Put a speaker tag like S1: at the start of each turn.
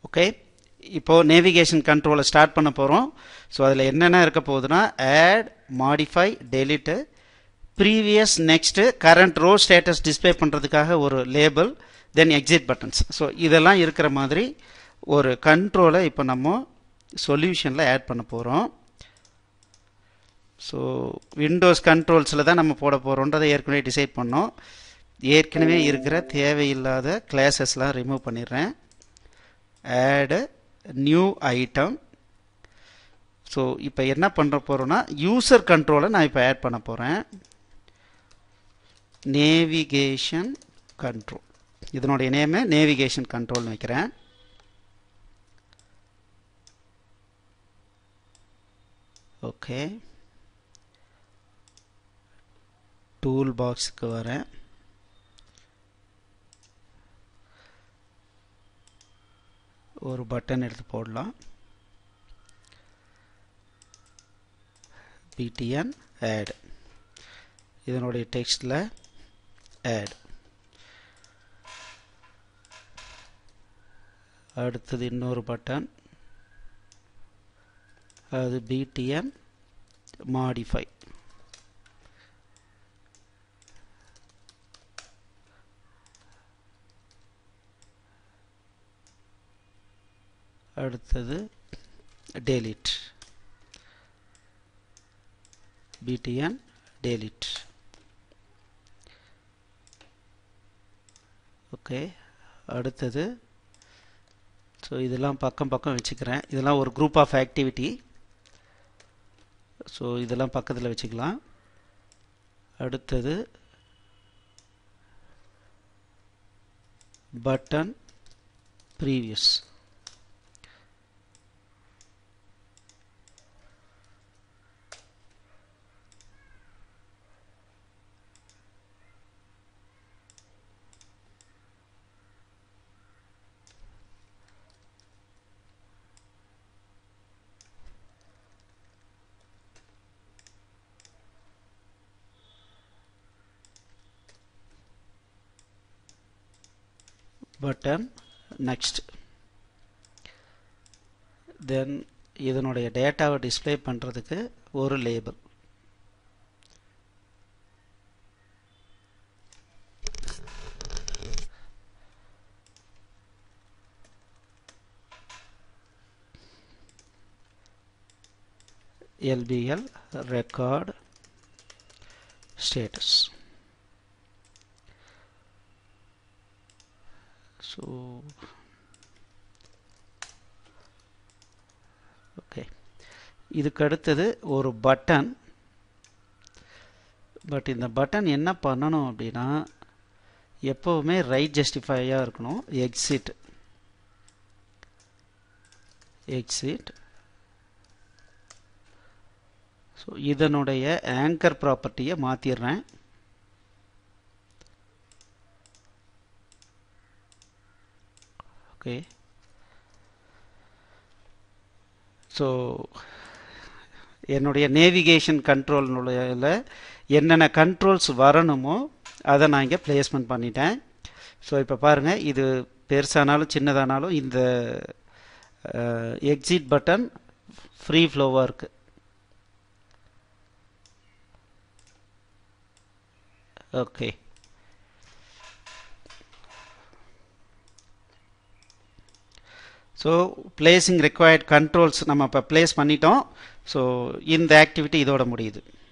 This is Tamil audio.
S1: ஓகே இப்போது நேவிகேஷன் கண்ட்ரோலை ஸ்டார்ட் பண்ண போகிறோம் ஸோ அதில் என்னென்ன இருக்க போகுதுன்னா add modify delete previous next current row status display பண்ணுறதுக்காக ஒரு label then exit buttons so இதெல்லாம் இருக்கிற மாதிரி ஒரு கண்ட்ரோலை இப்போ நம்ம சொல்யூஷனில் ஆட் பண்ண போகிறோம் ஸோ விண்டோஸ் கண்ட்ரோல்ஸில் தான் நம்ம போட போகிறோன்றதை ஏற்கனவே டிசைட் பண்ணோம் ஏற்கனவே இருக்கிற தேவையில்லாத கிளாஸஸ்லாம் ரிமூவ் பண்ணிடுறேன் ஆடு நியூ ஐட்டம் ஸோ இப்போ என்ன பண்ணுற போகிறோன்னா யூசர் கண்ட்ரோலை நான் இப்போ ஆட் பண்ண போகிறேன் நேவிகேஷன் கண்ட்ரோல் இதனுடைய நேமு நேவிகேஷன் கண்ட்ரோல்னு வைக்கிறேன் ஓகே டூல் பாக்ஸுக்கு வரேன் ஒரு பட்டன் எடுத்து போடலாம் பிடிஎன் ஆட் இதனுடைய டெக்ஸ்டில் ஆட் அடுத்தது இன்னொரு பட்டன் அது பிடிஎன் மாடிஃபை அடுத்தது டெலிட் பிடிஎன் டெலிட் ஓகே அடுத்தது ஸோ இதெல்லாம் பக்கம் பக்கம் வச்சுக்கிறேன் இதெல்லாம் ஒரு குரூப் ஆஃப் ஆக்டிவிட்டி ஸோ இதெல்லாம் பக்கத்தில் வச்சுக்கலாம் அடுத்தது button previous button next then இதனுடைய டேட்டாவை டிஸ்பிளே பண்ணுறதுக்கு ஒரு label LBL record status so okay இதுக்கு அடுத்தது ஒரு பட்டன் பட் இந்த பட்டன் என்ன பண்ணணும் அப்படின்னா எப்போவுமே ரைட் ஜஸ்டிஃபையாக இருக்கணும் எக்ஸிட் எக்ஸிட் ஸோ இதனுடைய ஆங்கர் ப்ராப்பர்ட்டியை மாற்றிடுறேன் ஓகே ஸோ என்னுடைய நேவிகேஷன் கண்ட்ரோல்னுடைய என்னென்ன கண்ட்ரோல்ஸ் வரணுமோ அதை நான் இங்கே பிளேஸ்மெண்ட் பண்ணிட்டேன் ஸோ இப்போ பாருங்கள் இது பெருசானாலும் சின்னதானாலும் இந்த எக்ஸிட் பட்டன் ஃப்ரீ ஃப்ளோவாக இருக்குது okay so placing required controls நம்ம இப்போ பிளேஸ் பண்ணிட்டோம் ஸோ இந்த ஆக்டிவிட்டி இதோட முடியுது